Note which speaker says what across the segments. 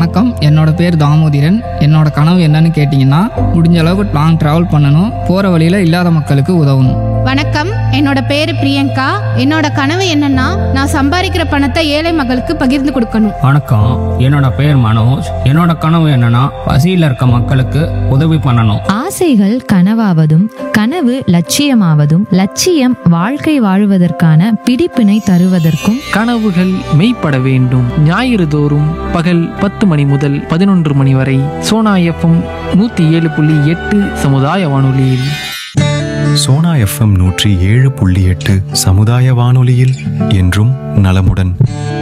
Speaker 1: வணக்கம் என்னோட பேர் தாமோதிரன் என்னோட கனவு என்னன்னு கேட்டிங்கன்னா முடிஞ்ச அளவுக்கு லாங் ட்ராவல் பண்ணணும் போகிற வழியில் இல்லாத மக்களுக்கு உதவணும்
Speaker 2: வணக்கம் என்னோட பேரு பிரியங்கா என்னோட கனவு என்னன்னா நான் சம்பாதிக்கிற பணத்தை ஏழை மக்களுக்கு பகிர்ந்து கொடுக்கணும்
Speaker 3: வணக்கம் என்னோட பேர் மனோஜ் என்னோட கனவு என்னன்னா பசியில் இருக்க மக்களுக்கு உதவி பண்ணணும்
Speaker 4: ஆசைகள் கனவாவதும் கனவு லட்சியமாவதும் லட்சியம் வாழ்க்கை வாழுவதற்கான பிடிப்பினை தருவதற்கும்
Speaker 5: கனவுகள் மெய்ப்பட வேண்டும் ஞாயிறு தோறும் பகல் பத்து மணி முதல் பதினொன்று மணி வரை சோனா எஃப்எம் நூற்றி ஏழு புள்ளி எட்டு சமுதாய வானொலியில்
Speaker 6: சோனா எஃப்எம் நூற்றி ஏழு புள்ளி எட்டு சமுதாய வானொலியில் என்றும் நலமுடன்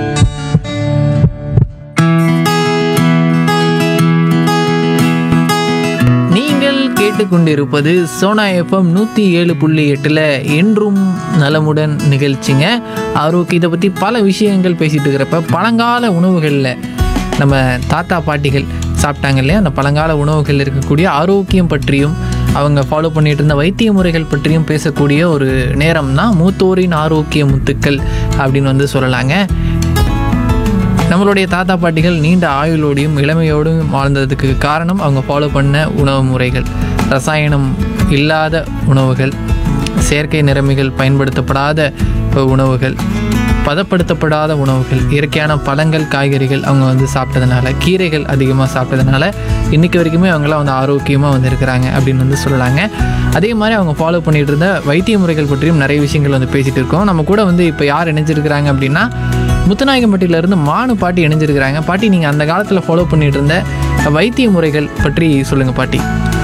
Speaker 5: நீங்கள் கேட்டுக்கொண்டிருப்பது சோனா எஃப்எம் நூற்றி ஏழு புள்ளி எட்டில் என்றும் நலமுடன் நிகழ்ச்சிங்க ஆரோக்கியத்தை பற்றி பல விஷயங்கள் பேசிகிட்டு இருக்கிறப்ப பழங்கால உணவுகளில் நம்ம தாத்தா பாட்டிகள் சாப்பிட்டாங்க இல்லையா அந்த பழங்கால உணவுகள் இருக்கக்கூடிய ஆரோக்கியம் பற்றியும் அவங்க ஃபாலோ பண்ணிட்டு இருந்த வைத்திய முறைகள் பற்றியும் பேசக்கூடிய ஒரு நேரம் தான் மூத்தோரின் ஆரோக்கிய முத்துக்கள் அப்படின்னு வந்து சொல்லலாங்க நம்மளுடைய தாத்தா பாட்டிகள் நீண்ட ஆயுளோடையும் இளமையோடும் வாழ்ந்ததுக்கு காரணம் அவங்க ஃபாலோ பண்ண உணவு முறைகள் ரசாயனம் இல்லாத உணவுகள் செயற்கை நிறமிகள் பயன்படுத்தப்படாத உணவுகள் பதப்படுத்தப்படாத உணவுகள் இயற்கையான பழங்கள் காய்கறிகள் அவங்க வந்து சாப்பிட்டதுனால கீரைகள் அதிகமாக சாப்பிட்டதுனால இன்றைக்கி வரைக்குமே அவங்களாம் வந்து ஆரோக்கியமாக வந்து இருக்கிறாங்க அப்படின்னு வந்து சொல்லலாங்க அதே மாதிரி அவங்க ஃபாலோ பண்ணிட்டு இருந்த வைத்திய முறைகள் பற்றியும் நிறைய விஷயங்கள் வந்து பேசிகிட்டு இருக்கோம் நம்ம கூட வந்து இப்போ யார் இணைஞ்சிருக்கிறாங்க அப்படின்னா முத்துநாயகம்பட்டியிலேருந்து மானு பாட்டி இணைஞ்சிருக்கிறாங்க பாட்டி நீங்கள் அந்த காலத்தில் ஃபாலோ பண்ணிட்டு இருந்த வைத்திய முறைகள் பற்றி சொல்லுங்கள் பாட்டி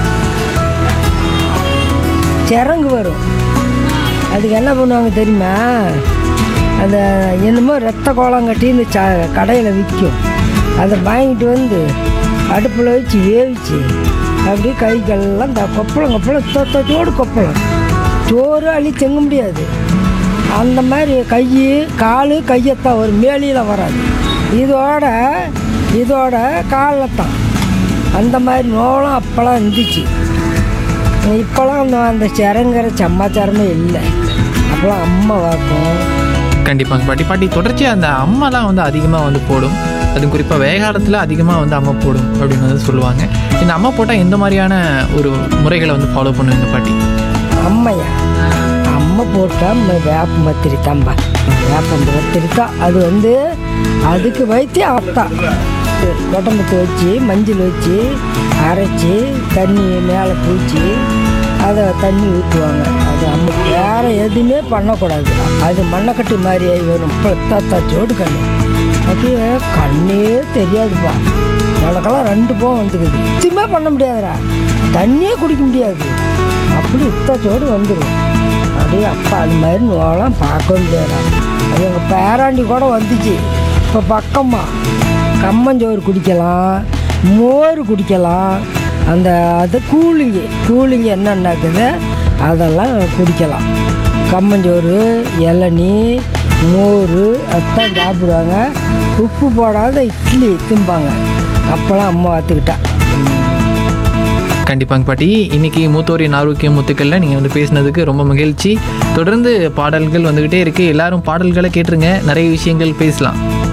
Speaker 7: சிறங்கு வரும் அதுக்கு என்ன பண்ணுவாங்க தெரியுமா அந்த என்னமோ ரத்த கோலம் கட்டி இந்த ச கடையில் விற்கும் அதை வாங்கிட்டு வந்து அடுப்பில் வச்சு வேவிச்சு அப்படியே கைக்கெல்லாம் இந்த கொப்பளம் கொப்பளம் தொத்தோடு கொப்பளம் சோறு அள்ளி திங்க முடியாது அந்த மாதிரி கை கால் கையத்தான் ஒரு மேலியில் வராது இதோட இதோட காலில் தான் அந்த மாதிரி நோலாம் அப்போல்லாம் இருந்துச்சு இப்போலாம் அந்த அந்த சிறங்கிற சம்மாச்சாரமே இல்லை அப்போலாம் அம்மா வாக்கும்
Speaker 5: கண்டிப்பாங்க பாட்டி பாட்டி தொடர்ச்சியாக அந்த அம்மாலாம் வந்து அதிகமாக வந்து போடும் அதுவும் குறிப்பாக வேகாலத்தில் அதிகமாக வந்து அம்மா போடும் அப்படின்னு வந்து சொல்லுவாங்க இந்த அம்மா போட்டால் எந்த மாதிரியான ஒரு முறைகளை வந்து ஃபாலோ பண்ணுவீங்க பாட்டி
Speaker 7: அம்மையா அம்மை போட்டால் வேப்ப மத்திரி தான்பா வேப்ப மத்திரி தான் அது வந்து அதுக்கு வைத்தியம் அத்தான் கொட்டம்பத்து வச்சு மஞ்சள் வச்சு அரைச்சி தண்ணி மேலே பூச்சி அதை தண்ணி ஊற்றுவாங்க அது அம்மா வேறு எதுவுமே பண்ணக்கூடாது அது மண்ணக்கட்டு மாதிரி ஆகி வரும் பத்தாத்தாச்சோடு கண்ணு அப்படியே கண்ணே தெரியாதுப்பா எனக்கெல்லாம் ரெண்டு போகம் வந்துக்குது எதுவுமே பண்ண முடியாதுடா தண்ணியே குடிக்க முடியாது அப்படி இத்தாச்சோடு வந்துடும் அப்படியே அப்பா அது மாதிரி நோலாம் பார்க்க முடியாதா அது எங்கள் பேராண்டி கூட வந்துச்சு இப்போ பக்கமா கம்மஞ்சோறு குடிக்கலாம் மோர் குடிக்கலாம் அந்த அது கூலிங்கு கூலிங்கு என்னென்னாக்குது அதெல்லாம் குடிக்கலாம் கம்மஞ்சோறு இளநீ மோர் அதான் சாப்பிடுவாங்க உப்பு போடாத இட்லி திம்பாங்க அப்போல்லாம் அம்மா பார்த்துக்கிட்டா
Speaker 5: கண்டிப்பாங்க பாட்டி இன்னைக்கு மூத்தோரின் ஆரோக்கிய முத்துக்களில் நீங்கள் வந்து பேசினதுக்கு ரொம்ப மகிழ்ச்சி தொடர்ந்து பாடல்கள் வந்துக்கிட்டே இருக்குது எல்லாரும் பாடல்களை கேட்டுருங்க நிறைய விஷயங்கள் பேசலாம்